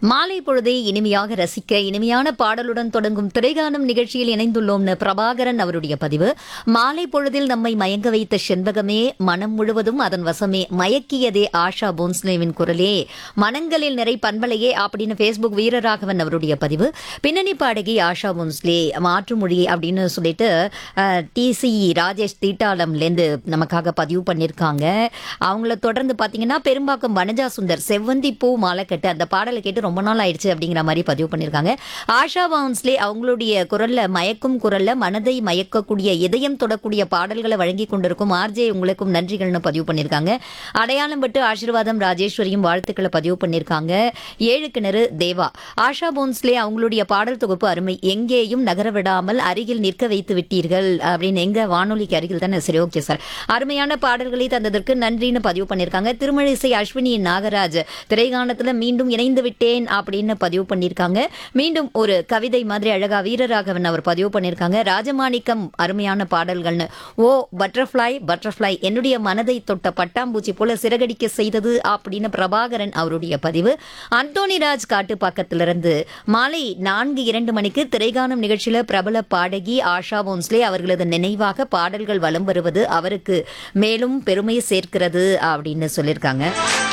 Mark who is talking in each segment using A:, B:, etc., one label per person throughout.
A: மாலை பொழுதை இனிமையாக ரசிக்க இனிமையான பாடலுடன் தொடங்கும் திரைகாணும் நிகழ்ச்சியில் இணைந்துள்ளோம்னு பிரபாகரன் அவருடைய பதிவு மாலை பொழுதில் நம்மை மயங்க வைத்த செண்பகமே மனம் முழுவதும் அதன் வசமே மயக்கியதே ஆஷா போன்ஸ்லேவின் குரலே மனங்களில் நிறை பண்பலையே அப்படின்னு ஃபேஸ்புக் வீரராகவன் அவருடைய பதிவு பின்னணி பாடகி ஆஷா போன்ஸ்லே மாற்று மொழி அப்படின்னு சொல்லிட்டு டிசி ராஜேஷ் தீட்டாளம்லேருந்து நமக்காக பதிவு பண்ணியிருக்காங்க அவங்கள தொடர்ந்து பார்த்தீங்கன்னா பெரும்பாக்கம் வனஜா சுந்தர் செவ்வந்தி பூ மாலைக்கட்டு அந்த பாடலை கேட்டு ரொம்ப நாள் ஆயிடுச்சு அப்படிங்கிற மாதிரி பதிவு பண்ணியிருக்காங்க ஆஷா பவுன்ஸ்லே அவங்களுடைய குரல்ல மயக்கும் குரல்ல மனதை மயக்கக்கூடிய இதயம் தொடக்கூடிய பாடல்களை வழங்கி கொண்டிருக்கும் ஆர்ஜே உங்களுக்கும் நன்றிகள்னு பதிவு பண்ணியிருக்காங்க அடையாளம் பட்டு ஆசீர்வாதம் ராஜேஸ்வரியும் வாழ்த்துக்களை பதிவு பண்ணியிருக்காங்க ஏழு கிணறு தேவா ஆஷா போன்ஸ்லே அவங்களுடைய பாடல் தொகுப்பு அருமை எங்கேயும் நகர விடாமல் அருகில் நிற்க வைத்து விட்டீர்கள் அப்படின்னு எங்க வானொலிக்கு அருகில் தானே சரி ஓகே சார் அருமையான பாடல்களை தந்ததற்கு நன்றின்னு பதிவு பண்ணியிருக்காங்க திருமழிசை அஸ்வினி நாகராஜ் திரைகாணத்துல மீண்டும் இணைந்து விட்டேன் அப்படின்னு பதிவு பண்ணியிருக்காங்க மீண்டும் ஒரு கவிதை மாதிரி அழகா வீரராகவன் அவர் பதிவு பண்ணியிருக்காங்க ராஜமாணிக்கம் அருமையான பாடல்கள்னு ஓ பட்டர்ஃப்ளை பட்டர்ஃப்ளை என்னுடைய மனதை தொட்ட பட்டாம்பூச்சி போல சிறகடிக்க செய்தது அப்படின்னு பிரபாகரன் அவருடைய பதிவு அந்தோனி ராஜ் காட்டுப்பாக்கத்திலிருந்து மாலை நான்கு இரண்டு மணிக்கு திரைகாணும் நிகழ்ச்சியில பிரபல பாடகி ஆஷா போன்ஸ்லே அவர்களது நினைவாக பாடல்கள் வலம் வருவது அவருக்கு மேலும் பெருமை சேர்க்கிறது அப்படின்னு சொல்லியிருக்காங்க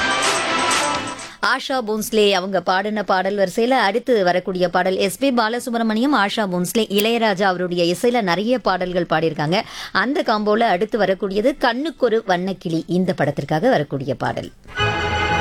A: ஆஷா போன்ஸ்லே அவங்க பாடின பாடல் வரிசையில அடுத்து வரக்கூடிய பாடல் எஸ்பி பாலசுப்ரமணியம் ஆஷா போன்ஸ்லே இளையராஜா அவருடைய இசையில நிறைய பாடல்கள் பாடியிருக்காங்க அந்த காம்போல அடுத்து வரக்கூடியது கண்ணுக்கொரு வண்ணக்கிளி இந்த படத்திற்காக வரக்கூடிய பாடல்